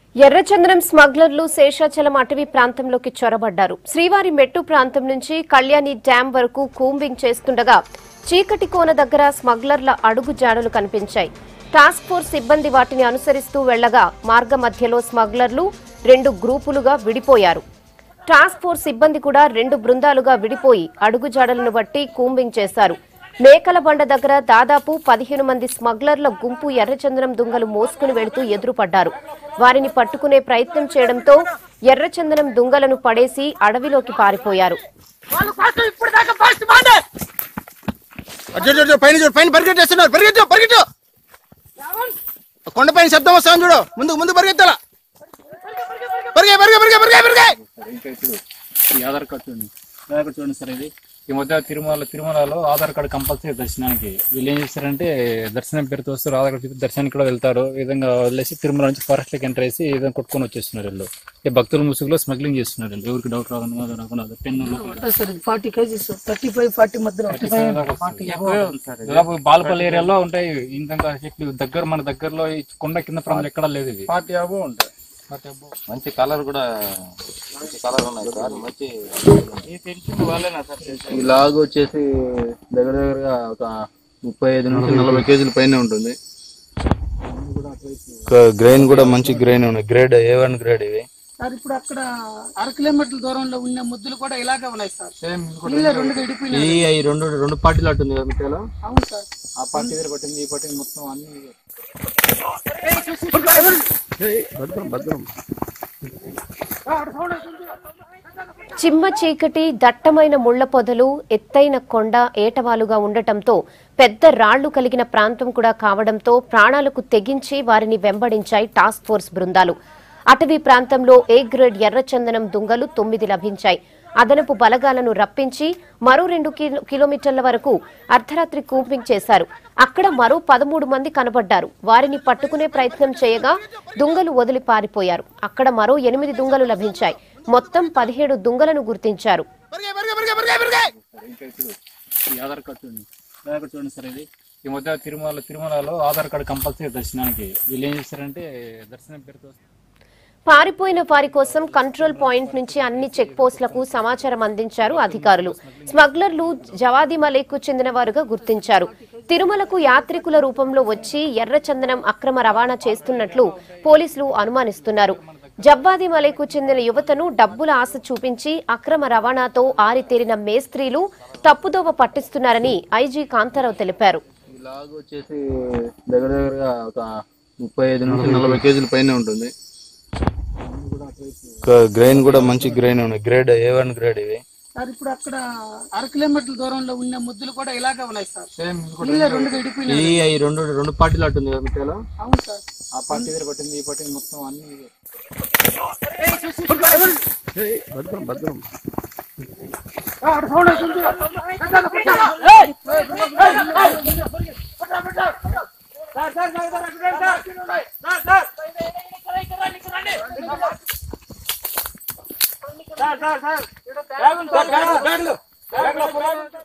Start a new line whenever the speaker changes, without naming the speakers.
ఎర్రచందనం స్మగ్లర్లు శేషాచలం అటవీ ప్రాంతంలోకి చొరబడ్డారు శ్రీవారి మెట్టు ప్రాంతం నుంచి కళ్యాణి డ్యాం వరకు కూంబింగ్ చేస్తుండగా చీకటి కోన దగ్గర స్మగ్లర్ల అడుగు జాడలు కనిపించాయి టాస్క్ ఫోర్స్ సిబ్బంది వాటిని అనుసరిస్తూ వెళ్లగా మార్గ మధ్యలో స్మగ్లర్లు రెండు గ్రూపులుగా విడిపోయారు టాస్క్ ఫోర్స్ సిబ్బంది కూడా రెండు బృందాలుగా విడిపోయి అడుగుజాడలను బట్టి కూంబింగ్ చేశారు మేకల బండ దగ్గర దాదాపు పదిహేను మంది స్మగ్లర్ల గుంపు ఎర్రచందనం దుంగలు మోసుకుని వెళుతూ ఎదురుపడ్డారు వారిని పట్టుకునే ప్రయత్నం చేయడంతో ఎర్రచందనం దుంగలను పడేసి అడవిలోకి పారిపోయారు
వాళ్ళు ఫాస్ట్ ఇప్పుడు దాకా ఫాస్ట్ మాండే
అటు చూడు, చూడు, పైన చూడు పైన పరిగెట్టేస్తున్నారు పరిగెట్టు పరిగెట్టు కొండ పైన శబ్దం వస్తాను చూడు ముందుకు ముందు పరిగెత్తాల పరిగే పరిగే పరిగే పరిగే పరిగే
ఇంకా ఇప్పుడు ఈ ఆధార్ కార్డు చూడండి ఆధార్ కార్డు చూడండి సార్ ఇది ఈ మధ్య తిరుమల తిరుమలలో ఆధార్ కార్డు కంపల్సరీ దర్శనానికి వీళ్ళు ఏం చేస్తారంటే దర్శనం పేరుతో వస్తారు ఆధార్ కార్డు చూపి దర్శనానికి కూడా వెళ్తారు ఈ విధంగా వదిలేసి తిరుమల నుంచి ఫారెస్ట్ లోకి ఎంటర్ చేసి ఈ విధంగా కొట్టుకొని వచ్చేస్తున్నారు వీళ్ళు ఈ భక్తుల ముసుగులో స్మగ్లింగ్ చేస్తున్నారు వీళ్ళు ఎవరికి డౌట్ రాకుండా రాకుండా pen
sir forty kgs thirty five forty మధ్యలో
దాదాపు బాలపల్లి ఏరియాలో ఉంటాయి ఈ విధంగా చెట్లు దగ్గర మన దగ్గరలో ఈ కొండ కింద ప్రాంతం ఎక్కడా లేదు ఇది
పార్టీ అబో ఉంటాయి
మంచి కలర్ కూడా మంచి కలర్ ఉన్నాయి సార్ మంచి
ఈ లాగ్ వచ్చేసి దగ్గర దగ్గరగా ఒక ముప్పై ఐదు నుంచి నలభై కేజీల పైన ఉంటుంది గ్రెయిన్ కూడా మంచి గ్రెయిన్ ఉన్నాయి గ్రేడ్ ఏ వన్ గ్రేడ్ ఇవి
సార్ ఇప్పుడు అక్కడ అర కిలోమీటర్ల దూరంలో ఉన్న ముద్దులు కూడా ఇలాగే ఉన్నాయి సార్ వీళ్ళే రెండుగా విడిపోయినాయి
ఈ ఈ రెండు రెండు పార్టీలు అట్టుంది కదా మిట్టాలో
అవును సార్
ఆ పార్టీ దగ్గర పట్టింది ఈ పార్టీ మొత్తం అన్ని
చిమ్మ చీకటి దట్టమైన ముళ్ల పొదలు ఎత్తైన కొండ ఏటవాలుగా ఉండటంతో పెద్ద రాళ్లు కలిగిన ప్రాంతం కూడా కావడంతో ప్రాణాలకు తెగించి వారిని వెంబడించాయి టాస్క్ ఫోర్స్ బృందాలు అటవీ ప్రాంతంలో ఏ గ్రేడ్ ఎర్రచందనం దుంగలు తొమ్మిది లభించాయి అదనపు బలగాలను రప్పించి మరో రెండు కిలో- కిలోమీటర్ల వరకు అర్ధరాత్రి కూంపింగ్ చేశారు అక్కడ మరో పదమూడు మంది కనబడ్డారు వారిని పట్టుకునే ప్రయత్నం చేయగా దుంగలు వదిలి పారిపోయారు అక్కడ మరో ఎనిమిది దుంగలు లభించాయి మొత్తం పదిహేడు దుంగలను గుర్తించారు
పరిగే పరిగే పరిగే పరిగే పరిగే
ఇంకా ఇప్పుడు ఈ ఆధార్ కార్డు చూడండి ఆధార్ కార్డు చూడండి సార్ ఇది ఈ మధ్య తిరుమల తిరుమలలో ఆధార్ కార్డు కంపల్సరీ దర్శనానికి వీళ్ళు ఏం చేస్తారంటే దర్శనం పేరుతో
పారిపోయిన వారి కోసం కంట్రోల్ పాయింట్ నుంచి అన్ని చెక్ పోస్టులకు సమాచారం అందించారు అధికారులు స్మగ్లర్లు జవాది మలేకు చెందిన వారుగా గుర్తించారు తిరుమలకు యాత్రికుల రూపంలో వచ్చి ఎర్రచందనం అక్రమ రవాణా చేస్తున్నట్లు పోలీసులు అనుమానిస్తున్నారు జవ్వాది మలేకు చెందిన యువతను డబ్బుల ఆశ చూపించి అక్రమ రవాణాతో ఆరితేరిన మేస్త్రీలు తప్పుదోవ పట్టిస్తున్నారని ఐజీ కాంతారావు తెలిపారు
ఈ లాగ్ వచ్చేసి దగ్గర దగ్గరగా ఒక ముప్పై ఐదు నుంచి నలభై కేజీల పైన ఉంటుంది గ్రెయిన్ కూడా మంచి గ్రెయిన్ ఉన్నాయి గ్రేడ్ ఏ వన్ గ్రేడ్ ఇవి
సార్ ఇప్పుడు అక్కడ అర కిలోమీటర్ల దూరంలో ఉన్న ముద్దులు కూడా ఇలాగే ఉన్నాయి సార్ వీళ్ళే రెండుగా విడిపోయినాయి
ఈ ఈ రెండు రెండు పార్టీలు అట్టుంది కదా మిట్టాలో
అవును సార్
ఆ పార్టీ దగ్గర పట్టింది ఈ పార్టీ మొత్తం అన్ని
సార్ సార్ సార్